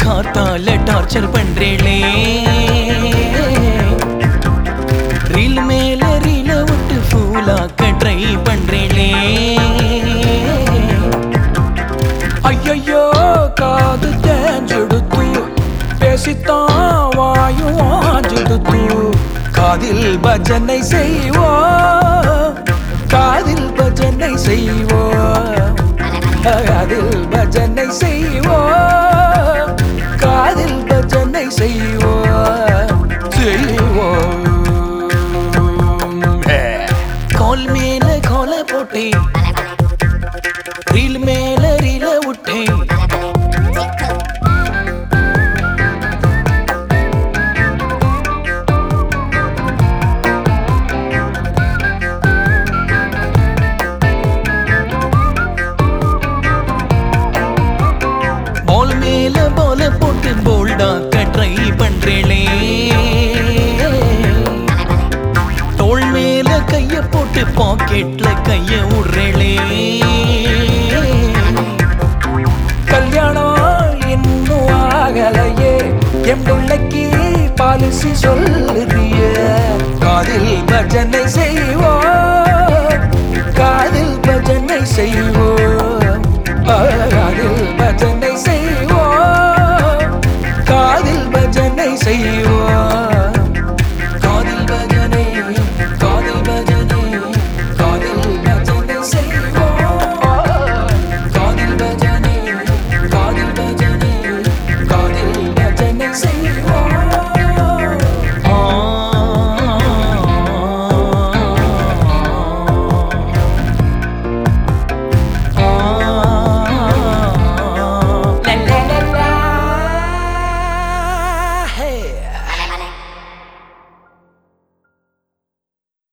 காத்தால torture பண்றேளே reel மேல ரீல விட்டு ஃபூலாக்க ட்ரை பண்றேளே ஐயையோ காது தேஞ்செடுத்து பேசித்தான் வாயும் ஆஞ்செடுத்து காதில் பஜனை செய்வோ காதில் பஜனை செய்வோ காதில் பஜனை செய்வோ காதில் பஜனை செய்வோ செய்வோம் கால் மேல கால போட்டேன் ரீல் மேல ரீல விட்டேன் பால் மேல பால போட்டு போல்டாக்க ட்ரை பண்றேளே தோள் மேல கைய போட்டு பாக்கெட்ல கைய விடுறேளே கல்யாணம் இன்னும் ஆகலையே என் பிள்ளைக்கு பாலிசி சொல்லுறிய காதில் பஜனை செய்வோம் காதில் பஜனை செய்வோம் காதில் பஜனை செய்வோம் காதில் பஜனை செய்வோம்